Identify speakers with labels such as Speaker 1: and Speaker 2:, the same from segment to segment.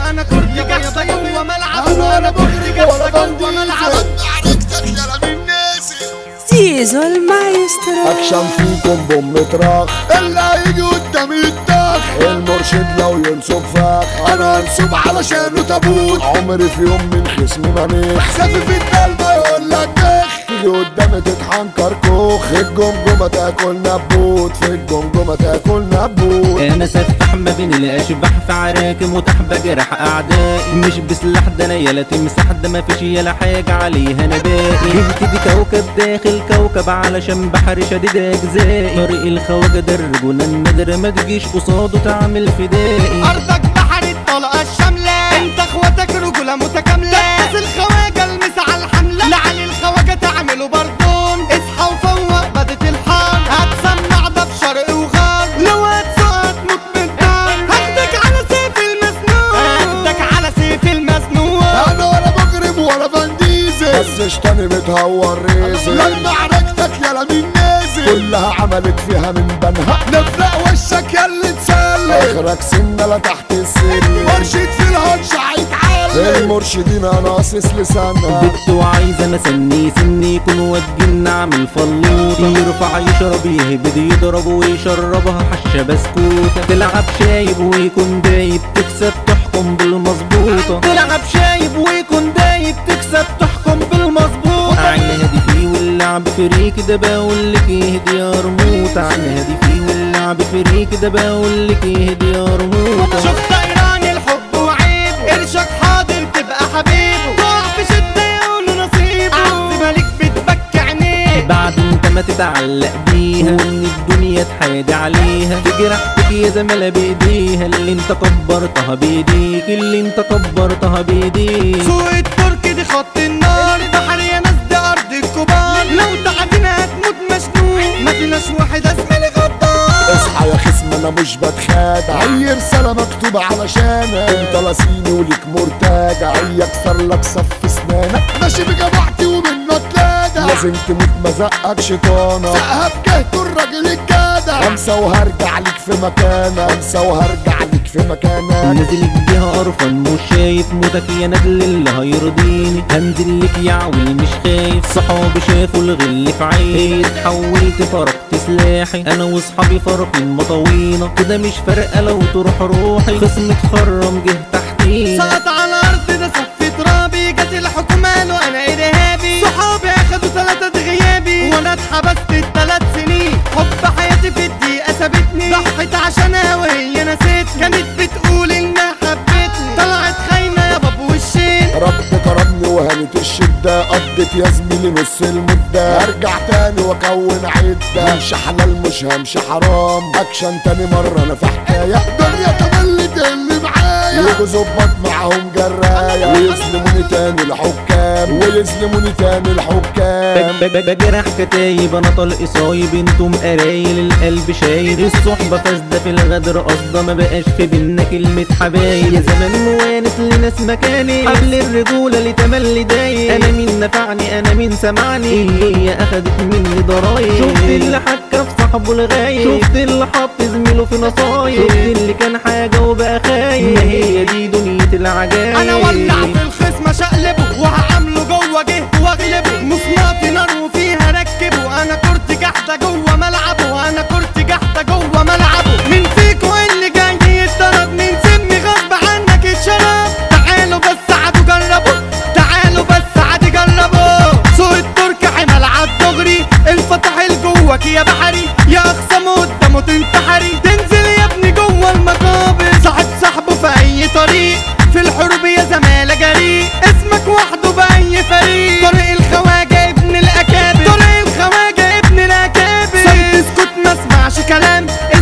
Speaker 1: انا كنت جاحدة جوه ملعبه
Speaker 2: أنا
Speaker 1: انا كنت
Speaker 2: بجري
Speaker 1: جاحدة
Speaker 2: ولا
Speaker 1: جوه
Speaker 2: بنديل.
Speaker 1: ملعبه
Speaker 2: عرفتك يا من ناسي
Speaker 3: زيزو المايسترو
Speaker 2: اكشن فيكم بوم متراخ اللي هيجي قدامي يتاخ المرشد لو ينصب فاخ انا انصب علشانه تابوت عمري في يوم من خصمي ما نيخ سافي في الدلمة يقول لك دخ تيجي قدامي تطحن كركوخ في الجمجمة تاكل نبوت في الجمجمة تاكل نبوت
Speaker 4: انا سفاح ما بين الاشباح في عراكم وتحت بجرح اعدائي مش بسلاح ده انا يلا تمسح ده ما فيش يلا حاجه عليها انا باقي جبت دي كوكب داخل كوكب علشان بحر شديد اجزائي طريق الخواجه ده الرجوله النادر ما تجيش قصاده تعمل فدائي
Speaker 1: ارضك بحر الطلقه الشامله انت اخواتك رجوله متكامله بس الخواجه المس على الحمله لعلي الخواجه تعملوا بردون اصحى وفوق بدت الحار هتسمع ده في شرق وغرب لو هتسقط موت من الدار هاخدك على سيف المسنون هاخدك على سيف المسنون
Speaker 2: انا ولا مجرم ولا فانديزي بس اشتني بتهور ريزي لما عرفتك يا مين نازل كلها عملت فيها من بنها نفرق وشك يا اللي تسلم اخرك سنة لا تحت السن مرشد في الهنش هيتعلم المرشدين انا قاصص لسانها
Speaker 4: بت وعايز انا سني سني يكون وجن عامل فلوط يرفع يشرب يهبد يضرب ويشربها حشة بسكوتة تلعب شايب ويكون دايب تكسب تحكم بالمظبوطة تلعب شايب ويكون دايب تكسب تحكم بالمظبوطة عين هادي فيه واللعب فريك ده بقول لك اهدي يا رموت عين هادي فيه واللعب فريك ده بقول لك اهدي يا رموت
Speaker 1: شفت ايران الحب وعيب قرشك حاضر تبقى حبيبه ضاع في شدة يقولوا نصيبه عز ملك بتبكي عينيه
Speaker 4: بعد انت ما تتعلق بيها وان الدنيا تحادي عليها تجرحتك يا زملاء بايديها اللي انت كبرتها بايديك اللي انت كبرتها بايديك
Speaker 1: سوق الترك دي خط النار بحر يا ناس دي ارض الكبار لو تعدينا هتموت مشنوق ما فيناش واحد اسمي غدار
Speaker 2: اصحى يا خصم انا مش بتخادع اي رسالة مكتوبة علشانك انت لاسيني وليك مرتجع اي اكسر لك صف اسنانك ماشي بجماعتي ومنه تلادع لازم تموت مزقك شيطانة سقها بجهته الراجل الجدع خمسة وهرجع ليك في مكانك خمسة وهرجع ليك في مكانك
Speaker 4: نازل الجهة قرفان مش شايف موتك يا ندل اللي هيرضيني هنزل لك يا عويل مش خايف صحابي شافوا الغل في عيني اتحولت فرقت سلاحي انا واصحابي فرقين مطوينة كده مش فارقة لو تروح روحي خصم اتخرم جه تحتينا
Speaker 1: سقط على الارض ده صف ترابي جت الحكومة قالوا انا ارهابي صحابي اخدوا ثلاثة غيابي وانا اتحبست الثلاث سنين حب حياتي في الدقيقة سابتني ضحت عشانها وهي نسيت كانت بتقول انها حبتني طلعت خاينة يا باب وشين
Speaker 2: رب كرمني وهانت الشدة قضيت يا زميلي نص المدة ارجع تاني واكون عدة مش حلال مش همشي حرام اكشن تاني مرة انا في حكاية دنيا تملت اللي معايا يجوا ظباط معاهم جراية ويظلموني تاني الحكام ويظلموني تاني الحكام
Speaker 4: ب- ب- بجرح كتايب انا طلق صايب انتم قرايل القلب شايب الصحبة فاسدة في الغدر قصدة ما بقاش في بينا كلمة حبايب يا زمان موانس لناس مكاني قبل الرجولة اللي تملي دايب انا مين نفعني انا مين سمعني الدنيا اخدت مني ضرايب شفت اللي حكى في صاحبه الغايب شفت اللي حط زميله في نصايب شفت اللي كان حاجة وبقى خايب ما هي دي دنيا العجايب
Speaker 1: انا ولع في الخصم اشقلبه وهعمله جوه جهته واغلبه مصنعتي نار وفيها ركبه انا كرت جحده جوه ملعبه وانا كرت جحده جوه ملعبه مين فيكو اللي جاي يتضرب من سمي غصب عنك اتشرب تعالوا بس عادوا جربوا تعالوا بس عادي جربوا سوق الترك عمل عالدغري الفتح جواك يا بحري يا اخصم قدامه تنتحري تنزل يا ابني جوه المقابر صاحب صاحبه في اي طريق في الحروب يا زمالة جريء اسمك وحده بأي فريق طريق الخواجة ابن الأكابر طريق الخواجة ابن الأكابر صمت اسكت ما اسمعش كلام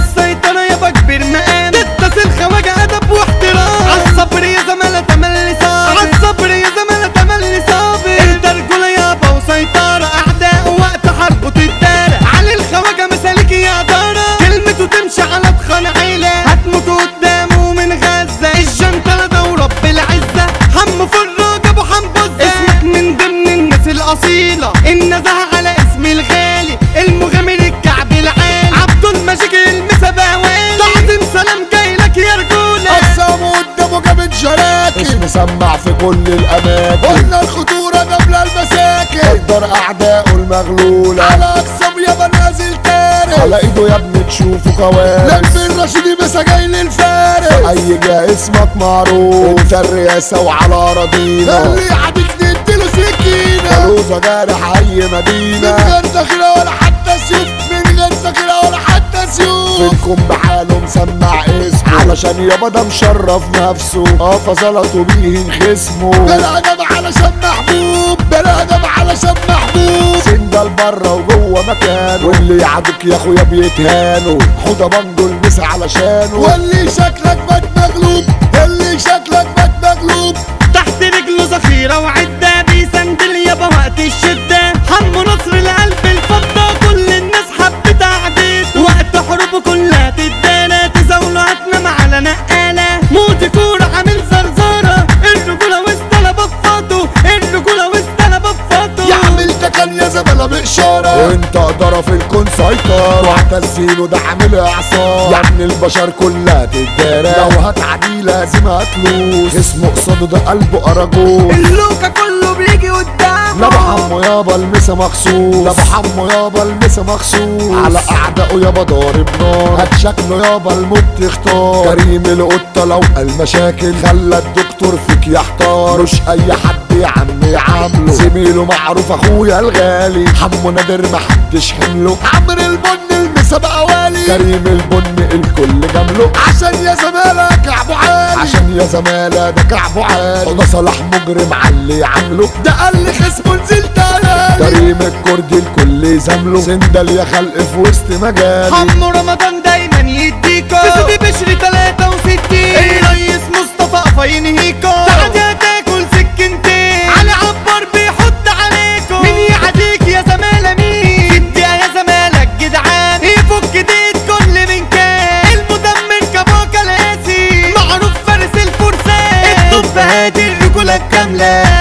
Speaker 2: نسمع في كل الاماكن قلنا الخطورة قبل المساكن قدر اعدائه المغلولة على اقسام يابا نازل تارك على ايده يا ابني تشوفه كوارث لما الرشيدي مسا جاي للفارس اي جا اسمك معروف انت الرئاسة وعلى اراضينا اللي يعديك نديله سكينة بلوزة جارح اي مدينة من غير ذخيرة ولا حتى سيوف من غير ذخيرة ولا حتى سيوف فينكم بحاله مسمع اسمه علشان يابا ده مشرف نفسه اه فزلطوا بيه خصمه بلا ادب علشان محبوب بلا ادب علشان محبوب سندل بره وجوه مكانه واللي يعادك يا اخويا بيتهانوا حوضه بانجو المسا علشانه واللي شكلك بات مغلوب اللي شكلك بات مغلوب
Speaker 1: تحت رجله ذخيرة وعدة بيسندل يابا وقت الشدة حمو نصر القلب الفضة كل الناس حبت عديد وقت حروب كلها تدانا تزاولوا هتنام على نقالة موتي كورة عامل زرزارة الرجولة وسط بفاته الرجولة وسط بفاته
Speaker 2: يا عامل ده كان يا زبالة بإشارة وانت قدرة في الكون سيطرة واعتزيله ده عامل إعصار يا ابن البشر كلها تتدارى لو هتعدي لازم هتلوس اسمه قصاده ده قلبه أراجوز
Speaker 1: اللوكا كله بيجي قدامه
Speaker 2: لا بحمو يابا المسا مخصوص لا بحمو يابا المسا مخصوص على اعدائه يابا ضارب نار هات شكله يابا الموت تختار كريم القطه لو قال مشاكل خلى الدكتور فيك يحتار مش اي حد يا عم يعامله زميله معروف اخويا الغالي حمو نادر محدش حمله عمرو البن المسا بقى والي كريم البن الكل جامله عشان يا زمالة كعبه عالي عشان يا زمالة ده كعبه عالي ده صلاح مجرم على اللي عامله ده قال لي خصمه نزلت على كريم الكردي الكل زامله سندل يا خلق في وسط مجالي
Speaker 1: حمو رمضان دايما يديكو في سيدي بشري 63 الريس مصطفى قفاين هيكو تعالى تاكل سكنتين علي عبر بيحط عليكم مين يعديك يا زمالة مين اديها يا زمالة جدعان يفك ديت كل من كان المدمر كابوكا القاسي معروف فارس الفرسان الطب هادي الرجولة الكاملة